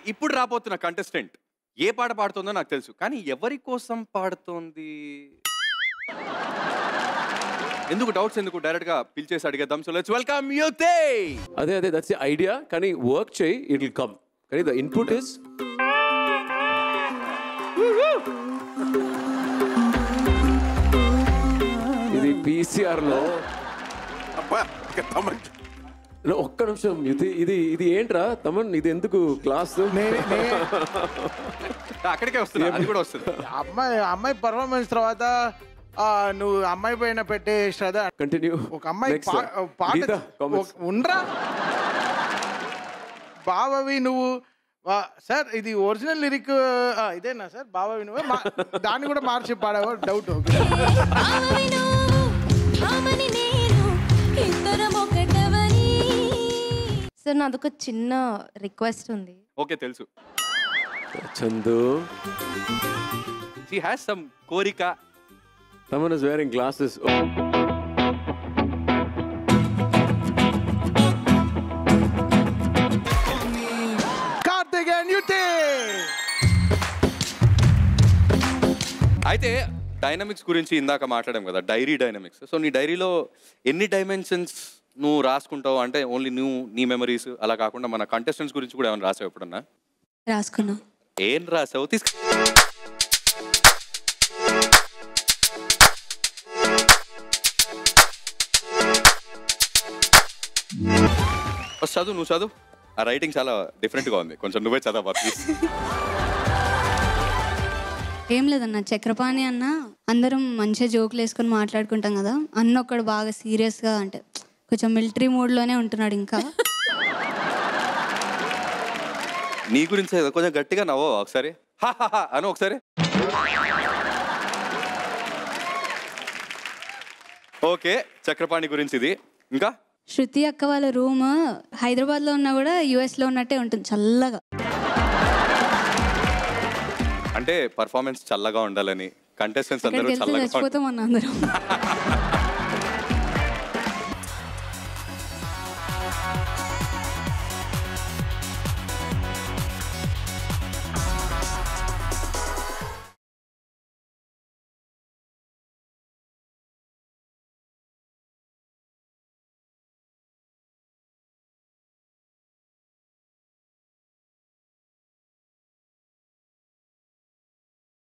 ఇప్పుడు రాబోతున్న కంటెస్టెంట్ ఏ పాట పాడుతుందో నాకు తెలుసు కానీ ఎవరి కోసం పాడుతోంది ఎందుకు డౌట్స్ ఎందుకు డైరెక్ట్ గా పిలిచేసి అడిగేద్దాం సో లెట్స్ వెల్కమ్ యూతే అదే అదే దట్స్ ఐడియా కానీ వర్క్ చేయి ఇట్ విల్ కమ్ కానీ ద ఇన్పుట్ ఇస్ ఇది పీసీఆర్ లో అబ్బా ఇక తమన్ లో ఒక్క నిమిషం ఇది ఇది ఇది ఏంట్రా తమన్ ఇది ఎందుకు క్లాస్ అక్కడికే వస్తుంది అది కూడా వస్తుంది అమ్మాయి అమ్మాయి పర్ఫార్మెన్స్ తర్వాత ఆ, నువ్వు అమ్మాయి పైన పెట్టే శ్రద్ధ కంటిన్యూ ఒక అమ్మాయి పా- పాట ఒక- ఉండ్రా బావవి నువ్వు వా- సార్ ఇది ఒరిజినల్ లిరిక్ ఇదేనా సార్ బావవి నువ్వు మా- దాన్ని కూడా మార్చి పాడావో డౌట్ ఆమెను ఆమెని నేను ఇద్దరం ఒకటవని సార్ నాదొక చిన్న రిక్వెస్ట్ ఉంది ఓకే తెలుసు చందు షీ హ్యాస్ సమ్ కోరిక Thaman is wearing glasses Karthik and యుతే అయితే డైనమిక్స్ గురించి ఇందాక మాట్లాడాం కదా డైరీ డైనమిక్స్ సో నీ డైరీలో ఎన్ని డైమెన్షన్స్ నువ్వు రాసుకుంటావు అంటే ఓన్లీ నువ్వు నీ మెమరీస్ అలా కాకుండా మన కంటెస్టెంట్స్ గురించి కూడా ఏమైనా రాసావు ఎప్పుడన్నా రాసుకున్నా ఏం రాసావు తీసుకు ఫస్ట్ చదువు నువ్వు చదువు ఆ రైటింగ్ చాలా డిఫరెంట్గా ఉంది కొంచెం నువ్వే చదవా ప్లీజ్ ఏం లేదన్న చక్రపాణి అన్న అందరం మంచిగా జోకులు వేసుకొని మాట్లాడుకుంటాం కదా అన్న ఒక్కడు బాగా సీరియస్గా అంటే కొంచెం మిలిటరీ మూడ్లోనే ఉంటున్నాడు ఇంకా నీ గురించి ఏదో కొంచెం గట్టిగా నవ్వు ఒకసారి హా హా హా అను ఒకసారి ఓకే చక్రపాణి గురించి ఇది ఇంకా శృతి అక్క వాళ్ళ రూమ్ హైదరాబాద్లో ఉన్నా కూడా యుఎస్లో ఉన్నట్టే ఉంటుంది చల్లగా అంటే పర్ఫార్మెన్స్ చల్లగా ఉండాలని కంటెస్టెంట్స్ అందరూ అక్కడికి వెళ్తే చల్లగా ఉండాలి చచ్చిపోతాం అన్న అందరం